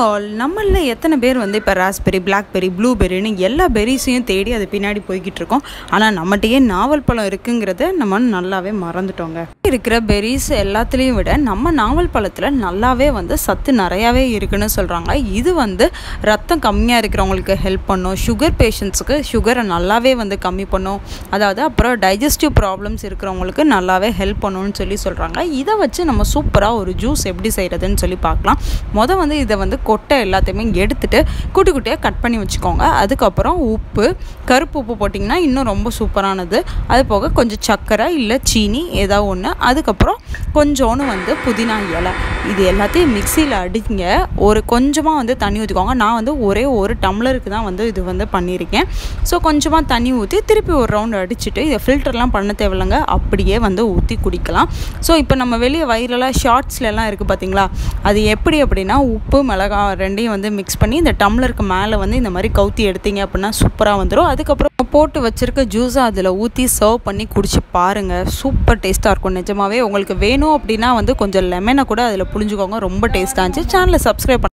all நம்மளில் எத்தனை பேர் வந்து இப்போ ராஸ்பெரி பிளாக்பெரி ப்ளூபெரின்னு எல்லா பெரிஸையும் தேடி அது பின்னாடி போய்கிட்டு இருக்கோம் ஆனால் நம்மகிட்டயே நாவல் பழம் இருக்குங்கிறத நம்ம நல்லாவே மறந்துட்டோங்க இருக்கிற பெரிஸ் எல்லாத்துலேயும் விட நம்ம நாவல் பழத்தில் நல்லாவே வந்து சத்து நிறையாவே இருக்குன்னு சொல்கிறாங்க இது வந்து ரத்தம் கம்மியாக இருக்கிறவங்களுக்கு ஹெல்ப் பண்ணும் சுகர் பேஷண்ட்ஸுக்கு சுகரை நல்லாவே வந்து கம்மி பண்ணும் அதாவது அப்புறம் டைஜஸ்டிவ் ப்ராப்ளம்ஸ் இருக்கிறவங்களுக்கு நல்லாவே ஹெல்ப் பண்ணும்னு சொல்லி சொல்கிறாங்க இதை வச்சு நம்ம சூப்பராக ஒரு ஜூஸ் எப்படி செய்கிறதுன்னு சொல்லி பார்க்கலாம் மொதல் வந்து இதை வந்து கொட்டை எல்லாத்தையுமே எடுத்துட்டு குட்டி குட்டியாக கட் பண்ணி வச்சுக்கோங்க அதுக்கப்புறம் உப்பு கருப்பு உப்பு போட்டிங்கன்னா இன்னும் ரொம்ப சூப்பரானது அது போக கொஞ்சம் சர்க்கரை இல்லை சீனி ஏதாவது ஒன்று அதுக்கப்புறம் கொஞ்சோன்னு வந்து புதினா இலை இது எல்லாத்தையும் மிக்சியில் அடிங்க ஒரு கொஞ்சமாக வந்து தண்ணி ஊற்றிக்கோங்க நான் வந்து ஒரே ஒரு டம்ளருக்கு தான் வந்து இது வந்து பண்ணியிருக்கேன் ஸோ கொஞ்சமாக தண்ணி ஊற்றி திருப்பி ஒரு ரவுண்ட் அடிச்சுட்டு இதை ஃபில்டர்லாம் பண்ண தேவையில்லைங்க அப்படியே வந்து ஊற்றி குடிக்கலாம் ஸோ இப்போ நம்ம வெளியே வயிறெல்லாம் ஷார்ட்ஸ்லலாம் இருக்குது பார்த்தீங்களா அது எப்படி அப்படின்னா உப்பு மிளகா ரெண்டையும் வந்து மிக்ஸ் பண்ணி இந்த டம்ளருக்கு மேலே வந்து இந்த மாதிரி கவுத்தி எடுத்தீங்க அப்படின்னா சூப்பராக வந்துடும் அதுக்கப்புறம் போட்டு வச்சுருக்க ஜூஸை அதில் ஊற்றி சர்வ் பண்ணி குடிச்சு பாருங்கள் சூப்பர் டேஸ்ட்டாக இருக்கும் நிஜமாவே உங்களுக்கு வேணும் அப்படின்னா வந்து கொஞ்சம் லெமனை கூட அதில் புழிஞ்சுக்கோங்க ரொம்ப டேஸ்ட்டாக இருந்துச்சு சேனலை சப்ஸ்கிரைப்